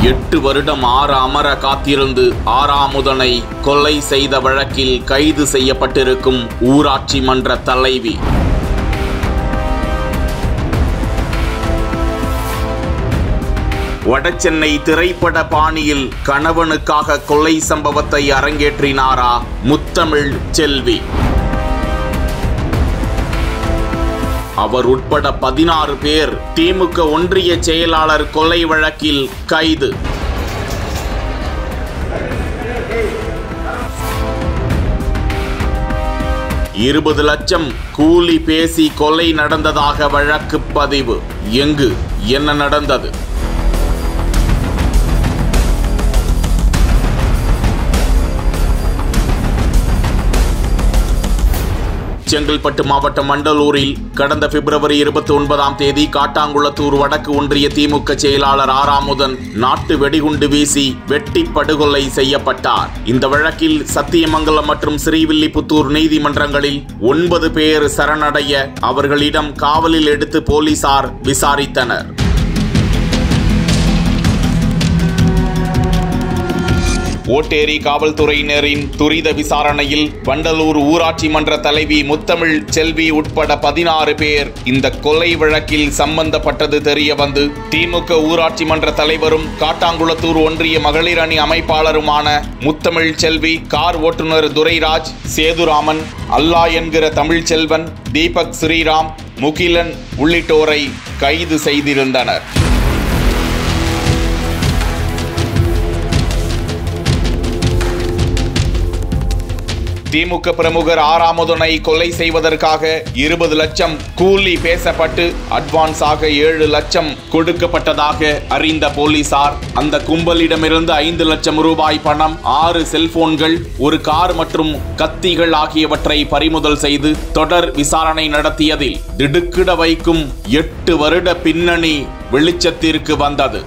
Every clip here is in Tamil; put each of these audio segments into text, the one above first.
எட்டு வருடம் ஆற அமர காத்திருந்து ஆறாமுதனை கொலை செய்த வழக்கில் கைது செய்யப்பட்டிருக்கும் ஊராட்சி மன்ற தலைவி வடசென்னை திரைப்பட பாணியில் கணவனுக்காக கொலை சம்பவத்தை அரங்கேற்றினாரா முத்தமிழ் செல்வி அவர் உட்பட பதினாறு பேர் திமுக ஒன்றிய செயலாளர் கொலை வழக்கில் கைது இருபது லட்சம் கூலி பேசி கொலை நடந்ததாக வழக்கு பதிவு எங்கு என்ன நடந்தது செங்கல்பட்டு மாவட்டம் மண்டலூரில் கடந்த பிப்ரவரி இருபத்தி ஒன்பதாம் தேதி காட்டாங்குளத்தூர் வடக்கு ஒன்றிய திமுக செயலாளர் ஆறாமுதன் நாட்டு வெடிகுண்டு வீசி வெட்டி படுகொலை செய்யப்பட்டார் இந்த வழக்கில் சத்தியமங்கலம் மற்றும் ஸ்ரீவில்லிபுத்தூர் நீதிமன்றங்களில் ஒன்பது பேர் சரணடைய அவர்களிடம் காவலில் எடுத்து போலீசார் விசாரித்தனர் ஓட்டேரி காவல்துறையினரின் துரித விசாரணையில் வண்டலூர் ஊராட்சி மன்ற தலைவி முத்தமிழ் செல்வி உட்பட பதினாறு பேர் இந்த கொலை வழக்கில் சம்பந்தப்பட்டது தெரிய வந்து திமுக ஊராட்சி மன்ற தலைவரும் காட்டாங்குளத்தூர் ஒன்றிய மகளிர் அணி அமைப்பாளருமான முத்தமிழ் செல்வி கார் ஓட்டுநர் துரைராஜ் சேதுராமன் அல்லா என்கிற தமிழ்ச்செல்வன் தீபக் ஸ்ரீராம் முகிலன் உள்ளிட்டோரை கைது செய்திருந்தனர் திமுக பிரமுகர் ஆறாமுதனை கொலை செய்வதற்காக இருபது லட்சம் கூலி பேசப்பட்டு அட்வான்ஸாக ஏழு லட்சம் கொடுக்கப்பட்டதாக அறிந்த போலீசார் அந்த கும்பலிடமிருந்து ஐந்து லட்சம் ரூபாய் பணம் ஆறு செல்போன்கள் ஒரு கார் மற்றும் கத்திகள் ஆகியவற்றை பறிமுதல் செய்து தொடர் விசாரணை நடத்தியதில் திடுக்கிட வைக்கும் எட்டு வருட பின்னணி வெளிச்சத்திற்கு வந்தது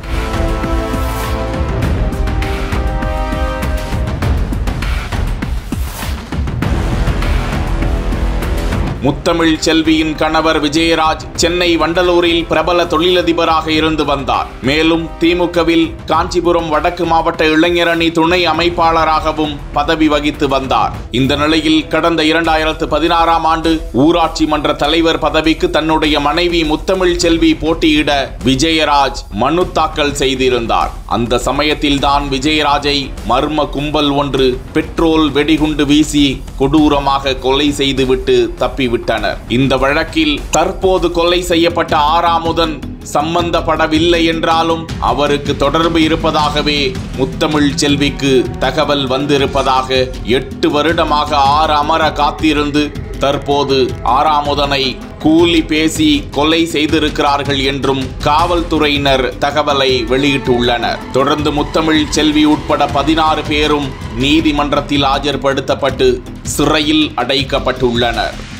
முத்தமிழ் செல்வியின் கணவர் விஜயராஜ் சென்னை வண்டலூரில் பிரபல தொழிலதிபராக இருந்து வந்தார் மேலும் திமுகவில் காஞ்சிபுரம் வடக்கு மாவட்ட இளைஞரணி துணை அமைப்பாளராகவும் பதவி வகித்து வந்தார் இந்த நிலையில் கடந்த இரண்டாயிரத்து பதினாறாம் ஆண்டு ஊராட்சி மன்ற தலைவர் பதவிக்கு தன்னுடைய மனைவி முத்தமிழ் செல்வி போட்டியிட விஜயராஜ் மனு தாக்கல் செய்திருந்தார் அந்த சமயத்தில் தான் விஜயராஜை மர்ம கும்பல் ஒன்று பெட்ரோல் வெடிகுண்டு வீசி கொடூரமாக கொலை செய்துவிட்டு தப்பிவிட்டனர் இந்த வழக்கில் தற்போது கொலை செய்யப்பட்ட ஆறாமுதன் சம்பந்தப்படவில்லை என்றாலும் அவருக்கு தொடர்பு இருப்பதாகவே முத்தமிழ் செல்விக்கு தகவல் வந்திருப்பதாக எட்டு வருடமாக ஆறு அமர காத்திருந்து தற்போது ஆறாமுதனை கூலி பேசி கொலை செய்திருக்கிறார்கள் என்றும் காவல்துறையினர் தகவலை வெளியிட்டுள்ளனர் தொடர்ந்து முத்தமிழ் செல்வி உட்பட பதினாறு பேரும் நீதிமன்றத்தில் ஆஜர்படுத்தப்பட்டு சிறையில் அடைக்கப்பட்டுள்ளனர்